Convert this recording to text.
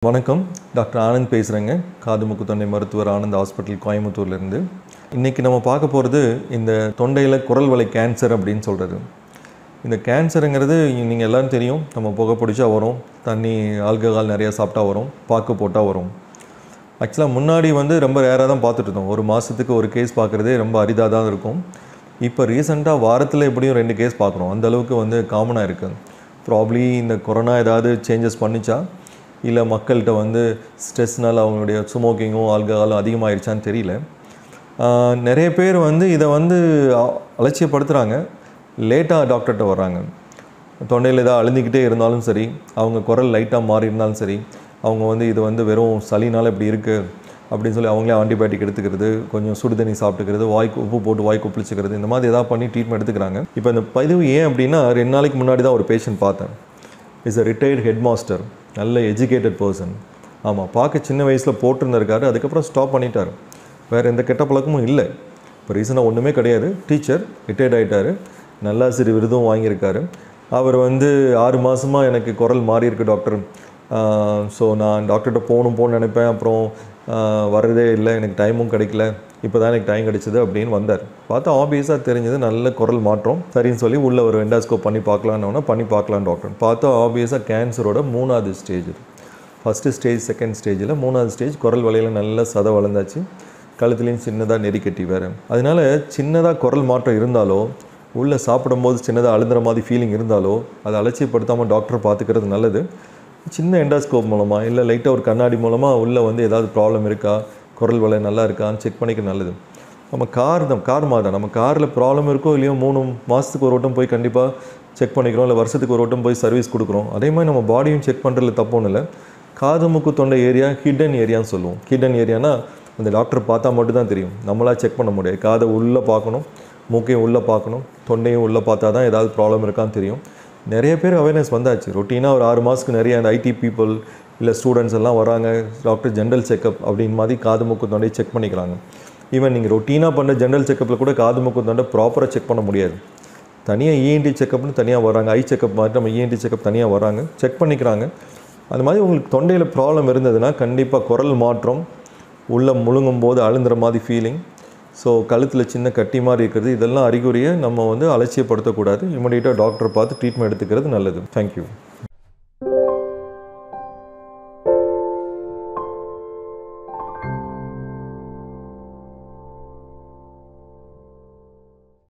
வணக்கம் டாக்டர் ஆனந்த் பேசுகிறேங்க காது மூக்கு தொண்டை மருத்துவர் ஆனந்த் ஹாஸ்பிட்டல் கோயம்புத்தூர்லேருந்து இன்றைக்கி நம்ம பார்க்க போகிறது இந்த தொண்டையில் குரல் வலை கேன்சர் அப்படின்னு சொல்கிறது இந்த கேன்சருங்கிறது நீங்கள் எல்லாரும் தெரியும் நம்ம புகை பிடிச்சா வரும் தண்ணி ஆல்கஹால் நிறையா சாப்பிட்டா வரும் பாக்கு போட்டால் வரும் ஆக்சுவலாக முன்னாடி வந்து ரொம்ப ரேராக தான் பார்த்துட்டு இருந்தோம் ஒரு மாதத்துக்கு ஒரு கேஸ் பார்க்குறதே ரொம்ப அரிதாக தான் இருக்கும் இப்போ ரீசெண்டாக வாரத்தில் எப்படியும் ரெண்டு கேஸ் பார்க்குறோம் அந்த அளவுக்கு வந்து காமனாக இருக்குது ப்ராப்ளி இந்த கொரோனா ஏதாவது சேஞ்சஸ் பண்ணிச்சா இல்லை மக்கள்கிட்ட வந்து ஸ்ட்ரெஸ்னால் அவங்களுடைய ஸ்மோக்கிங்கும் ஆல்கஹாலும் அதிகமாகிருச்சான்னு தெரியல ஆஹ் நிறைய பேர் வந்து இதை வந்து அ- அலட்சியப்படுத்துகிறாங்க லேட்டாக டாக்டர்கிட்ட வர்றாங்க தொண்டையில் ஏதாவது அழுந்திக்கிட்டே இருந்தாலும் சரி அவங்க குரல் லைட்டாக மாறி இருந்தாலும் சரி அவங்க வந்து இது வந்து வெறும் சளினால் இப்படி இருக்குது அப்படின்னு சொல்லி அவங்களே ஆன்டிபயோட்டிக் எடுத்துக்கிறது கொஞ்சம் சுடு தண்ணி சாப்பிட்டுக்கிறது வாய்க்கு உப்பு போட்டு வாய் கொப்பளிச்சுக்கிறது இந்த மாதிரி ஏதாவது பண்ணி ட்ரீட்மெண்ட் எடுத்துக்கிறாங்க இப்போ இந்த பதிவு ஏன் அப்படின்னா ரெண்டு நாளைக்கு முன்னாடி தான் ஒரு பேஷண்ட் பார்த்தேன் is a retired head master நல்ல எஜுகேட்டட் பர்சன் ஆமாம் பார்க்க சின்ன வயசில் போட்டிருந்திருக்காரு அதுக்கப்புறம் ஸ்டாப் பண்ணிட்டார் வேறு எந்த கெட்ட பழக்கமும் இல்லை இப்போ ரீசனாக ஒன்றுமே கிடையாது டீச்சர் ரிட்டையர்ட் ஆகிட்டார் நல்லாசிரியர் விருதும் வாங்கியிருக்காரு அவர் வந்து ஆறு மாதமாக எனக்கு குரல் மாறி இருக்கு டாக்டர் ஸோ நான் டாக்டர்கிட்ட போகணும் போகணும்னு நினைப்பேன் அப்புறம் ஆஹ் வர்றதே இல்லை எனக்கு டைமும் கிடைக்கல இப்போ தான் எனக்கு டைம் கிடைச்சது அப்படின்னு வந்தார் பார்த்தா ஆப்வியஸாக தெரிஞ்சது நல்ல குரல் மாற்றம் சரின்னு சொல்லி உள்ள ஒரு எண்டாஸ்கோப் பண்ணி பார்க்கலான்னு பண்ணி பார்க்கலாம் டாக்டர் பார்த்தா ஆப்வியஸாக கேன்சரோட மூணாவது ஸ்டேஜ் இது ஃபஸ்ட்டு ஸ்டேஜ் செகண்ட் ஸ்டேஜில் மூணாவது ஸ்டேஜ் குரல் வலையில் நல்ல சதை வளர்ந்தாச்சு கழுத்துலேயும் சின்னதாக நெறிக்கட்டி வேறு அதனால சின்னதாக குரல் மாற்றம் இருந்தாலோ உள்ளே சாப்பிடும்போது சின்னதாக அழுந்துற மாதிரி ஃபீலிங் இருந்தாலோ அதை அலட்சியப்படுத்தாமல் டாக்டர் பார்த்துக்கிறது நல்லது சின்ன எண்டாஸ்கோப் மூலமாக இல்லை லைட்டாக ஒரு கண்ணாடி மூலமாக உள்ளே வந்து ஏதாவது ப்ராப்ளம் இருக்கா குரல் வலை நல்லா இருக்கான்னு செக் பண்ணிக்க நல்லது நம்ம கார் தான் கார் மாதிரி தான் நம்ம காரில் ப்ராப்ளம் இருக்கோ இல்லையோ மூணு மாதத்துக்கு ஒரு வட்டம் போய் கண்டிப்பாக செக் பண்ணிக்கிறோம் இல்லை வருஷத்துக்கு ஒரு வட்டம் போய் சர்வீஸ் கொடுக்குறோம் அதே மாதிரி நம்ம பாடியும் செக் பண்ணுறதுல தப்பு ஒன்றும் இல்லை காது மூக்கு தொண்டை ஏரியா ஹிடன் ஏரியான்னு சொல்லுவோம் ஹிடன் ஏரியானா அந்த டாக்டர் பார்த்தா மட்டும் தான் தெரியும் நம்மளா செக் பண்ண முடியாது காதை உள்ளே பார்க்கணும் மூக்கையும் உள்ளே பார்க்கணும் தொண்டையும் உள்ளே பார்த்தா தான் ஏதாவது ப்ராப்ளம் இருக்கான்னு தெரியும் நிறைய பேர் அவேர்னஸ் வந்தாச்சு ரொட்டீனாக ஒரு ஆறு மாதத்துக்கு நிறைய அந்த ஐடி பீப்புள் இல்லை ஸ்டூடெண்ட்ஸ் எல்லாம் வராங்க டாக்டர் ஜென்ரல் செக்கப் அப்படின்னு மாதிரி காது மூக்கு தொண்டையை செக் பண்ணிக்கிறாங்க ஈவன் நீங்கள் ரொட்டீனாக பண்ண ஜென்ரல் செக்கப்பில் கூட காது மூக்கு தொண்டை ப்ராப்பராக செக் பண்ண முடியாது தனியாக இஎன்டி செக்கப்னு தனியாக வராங்க ஐ செக்கப் மாதிரி நம்ம இஎன்டி செக்கப் தனியாக வராங்க செக் பண்ணிக்கிறாங்க அந்த மாதிரி உங்களுக்கு தொண்டையில் ப்ராப்ளம் இருந்ததுன்னா கண்டிப்பாக குரல் மாற்றம் உள்ளே முழுங்கும் போது அழுந்துற மாதிரி ஃபீலிங் ஸோ கழுத்தில் சின்ன கட்டி மாதிரி இருக்கிறது இதெல்லாம் அறிகுறியை நம்ம வந்து அலட்சியப்படுத்தக்கூடாது இமீடியட்டாக டாக்டரை பார்த்து ட்ரீட்மெண்ட் எடுத்துக்கிறது நல்லது தேங்க்யூ